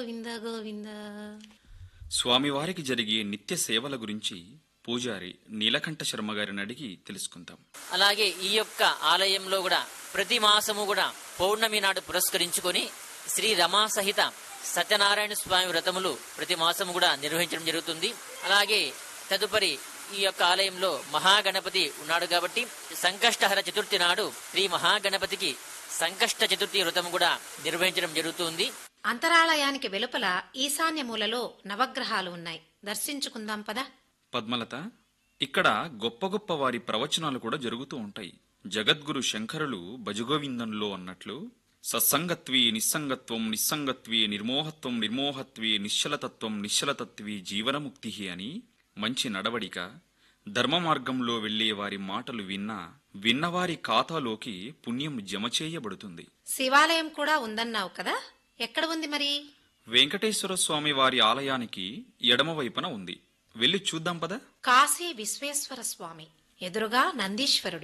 గోవింద గోవింద స్వామివారికి జరిగే నిత్య సేవల గురించి పూజారి నీలకంఠ శర్మ గారిని అడిగి తెలుసుకుందాం అలాగే ఈ యొక్క ఆలయంలో కూడా ప్రతి మాసము కూడా పౌర్ణమి నాడు పురస్కరించుకొని శ్రీ రమా సహిత సత్యనారాయణ స్వామి వ్రతములు ప్రతి మాసము కూడా నిర్వహించడం జరుగుతుంది అలాగే తదుపరి ఈ యొక్క ఆలయంలో మహాగణపతి ఉన్నాడు కాబట్టి సంకష్టహర చతుర్థి నాడు శ్రీ మహాగణపతికి సంకష్ట చతుర్థి వ్రతం కూడా నిర్వహించడం జరుగుతుంది అంతరాలయానికి వెలుపల ఈశాన్య మూలలో నవగ్రహాలు ఉన్నాయి దర్శించుకుందాం పదా పద్మలత ఇక్కడ గొప్ప గొప్ప వారి ప్రవచనాలు కూడా జరుగుతూ ఉంటాయి జగద్గురు శంకరులు భజగోవిందంలో అన్నట్లు సత్సంగత్వీ నిస్సంగత్వం నిస్సంగత్వీ నిర్మోహత్వం నిర్మోహత్వీ నిశ్చలతత్వం నిశ్చలతత్వీ జీవనముక్తి అని మంచి నడవడిక ధర్మ మార్గంలో వెళ్లే వారి మాటలు విన్నా విన్నవారి ఖాతాలోకి పుణ్యం జమ చేయబడుతుంది శివాలయం కూడా ఉందన్నావు కదా ఎక్కడ ఉంది మరి వెంకటేశ్వర స్వామి వారి ఆలయానికి ఎడమవైపున ఉంది వెళ్ళి చూద్దాం పదా కాశీ విశ్వేశ్వర స్వామి ఎదురుగా నందీశ్వరుడు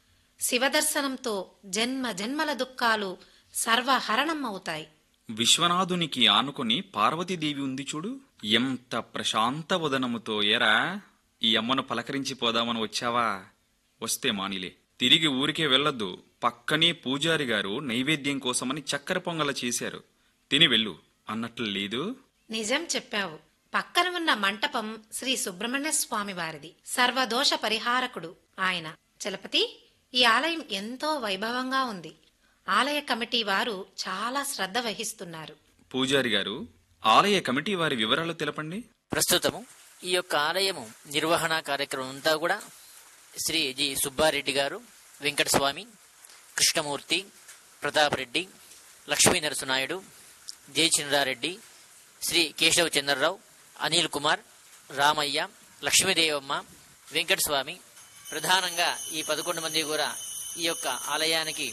శివదర్శనంతో జన్మ జన్మల దుఃఖాలు సర్వహరణం అవుతాయి విశ్వనాథునికి ఆనుకొని పార్వతీదేవి ఉంది చూడు ఎంత ప్రశాంత వదనముతో ఎరా ఈ అమ్మను పలకరించి పోదామని వచ్చావా వస్తే మానిలే తిరిగి ఊరికే వెళ్ళొద్దు పక్కనే పూజారి గారు నైవేద్యం కోసమని చక్కెర పొంగల చేశారు తిని వెళ్ళు అన్నట్లు లేదు నిజం చెప్పావు పక్కన ఉన్న మంటపం శ్రీ సుబ్రహ్మణ్య స్వామి వారిది సర్వదోష పరిహారకుడు ఆయన చలపతి ఈ ఆలయం ఎంతో వైభవంగా ఉంది ఆలయ కమిటీ వారు చాలా శ్రద్ధ వహిస్తున్నారు పూజారి గారు ఆలయ కమిటీ వారి వివరాలు తెలపండి ప్రస్తుతము ఈ యొక్క ఆలయము నిర్వహణ కార్యక్రమం అంతా కూడా శ్రీ జి సుబ్బారెడ్డి గారు వెంకటస్వామి కృష్ణమూర్తి ప్రతాప్ రెడ్డి లక్ష్మీ నరసునాయుడు జయచంద్రారెడ్డి శ్రీ కేశవ చంద్రరావు అనిల్ కుమార్ రామయ్య లక్ష్మీదేవమ్మ వెంకటస్వామి ప్రధానంగా ఈ పదకొండు మంది కూడా ఈ యొక్క ఆలయానికి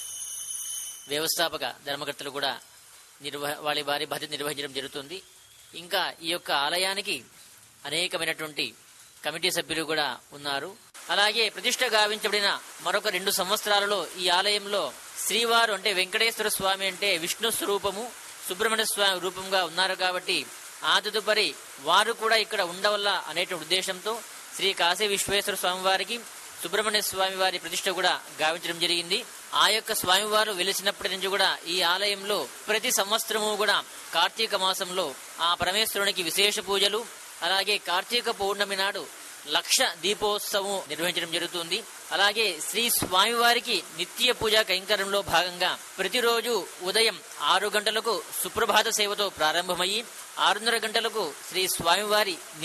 వ్యవస్థాపక ధర్మకర్తలు కూడా నిర్వహ వాళ్ళ వారి బాధ్యత నిర్వహించడం జరుగుతుంది ఇంకా ఈ యొక్క ఆలయానికి అనేకమైనటువంటి కమిటీ సభ్యులు కూడా ఉన్నారు అలాగే ప్రతిష్ట గావించబడిన మరొక రెండు సంవత్సరాలలో ఈ ఆలయంలో శ్రీవారు అంటే వెంకటేశ్వర స్వామి అంటే విష్ణు స్వరూపము సుబ్రహ్మణ్య స్వామి రూపంగా ఉన్నారు కాబట్టి ఆ తదుపరి వారు కూడా ఇక్కడ ఉండవల్ల అనేటువంటి ఉద్దేశంతో శ్రీ కాశీ విశ్వేశ్వర స్వామి వారికి సుబ్రహ్మణ్య స్వామి వారి ప్రతిష్ట కూడా గావించడం జరిగింది ఆ యొక్క స్వామివారు వెలిసినప్పటి నుంచి కూడా ఈ ఆలయంలో ప్రతి సంవత్సరము కూడా కార్తీక మాసంలో ఆ పరమేశ్వరునికి విశేష పూజలు అలాగే కార్తీక పౌర్ణమి నాడు లక్ష దీపోత్సవం నిర్వహించడం జరుగుతుంది అలాగే శ్రీ స్వామివారికి నిత్య పూజా కైంకర్యంలో భాగంగా ప్రతిరోజు ఉదయం ఆరు గంటలకు సుప్రభాత సేవతో ప్రారంభమయ్యి ఆరున్నర గంటలకు శ్రీ స్వామివారి